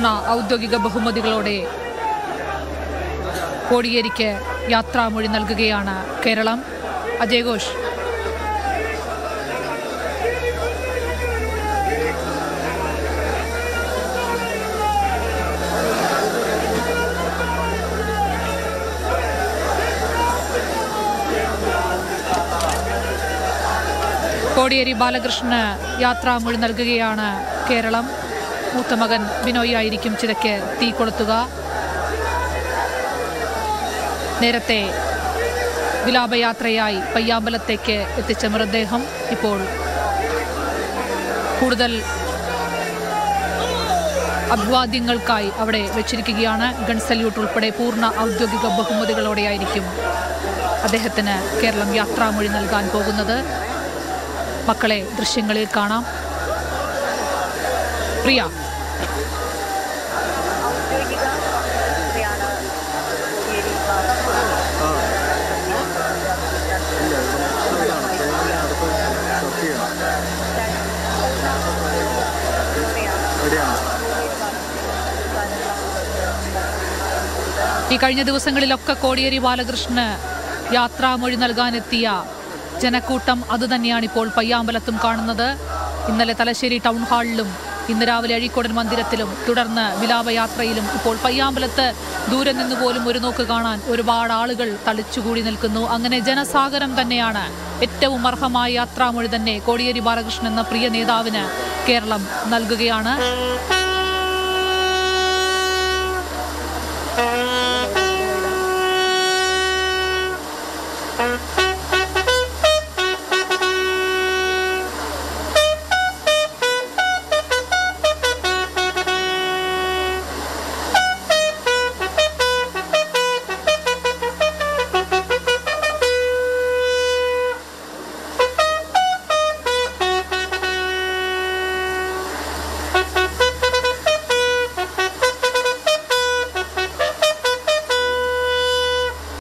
പൂർണ്ണ ഔദ്യോഗിക ബഹുമതികളോടെ കോടിയേരിക്ക് യാത്രാമൊഴി നൽകുകയാണ് കേരളം അജയ് ഘോഷ് കോടിയേരി ബാലകൃഷ്ണന് യാത്രാമൊഴി നൽകുകയാണ് കേരളം മൂത്ത മകൻ ബിനോയ് ആയിരിക്കും ചിതയ്ക്ക് തീ കൊളുത്തുക നേരത്തെ വിലാപയാത്രയായി പയ്യാമ്പലത്തേക്ക് എത്തിച്ച മൃതദേഹം ഇപ്പോൾ കൂടുതൽ അഭിവാദ്യങ്ങൾക്കായി അവിടെ വെച്ചിരിക്കുകയാണ് ഗൺ സല്യൂട്ട് ഉൾപ്പെടെ പൂർണ്ണ ഔദ്യോഗിക ബഹുമതികളോടെയായിരിക്കും അദ്ദേഹത്തിന് കേരളം യാത്രാമൊഴി നൽകാൻ പോകുന്നത് മക്കളെ ദൃശ്യങ്ങളിൽ കാണാം പ്രിയ ഔദ്യോഗിക യാത്രയാണ് കോടിയേരി ഈ കഴിഞ്ഞ ദിവസങ്ങളിലൊക്കെ കോടിയേരി ബാലകൃഷ്ണന് യാത്രാമൊഴി നൽകാനെത്തിയ ജനക്കൂട്ടം അതുതന്നെയാണ് ഇപ്പോൾ പയ്യാമ്പലത്തും കാണുന്നത് ഇന്നലെ തലശ്ശേരി ടൗൺ ഹാളിലും ഇന്ന് രാവിലെ അഴീക്കോടൻ മന്ദിരത്തിലും തുടർന്ന് വിലാപയാത്രയിലും ഇപ്പോൾ പയ്യാമ്പലത്ത് ദൂരെ നിന്ന് പോലും ഒരു നോക്ക് കാണാൻ ഒരുപാട് ആളുകൾ തളിച്ചുകൂടി നിൽക്കുന്നു അങ്ങനെ ജനസാഗരം തന്നെയാണ് ഏറ്റവും അർഹമായ യാത്രാമൊഴി തന്നെ കോടിയേരി ബാലകൃഷ്ണൻ എന്ന പ്രിയ നേതാവിന് കേരളം നൽകുകയാണ്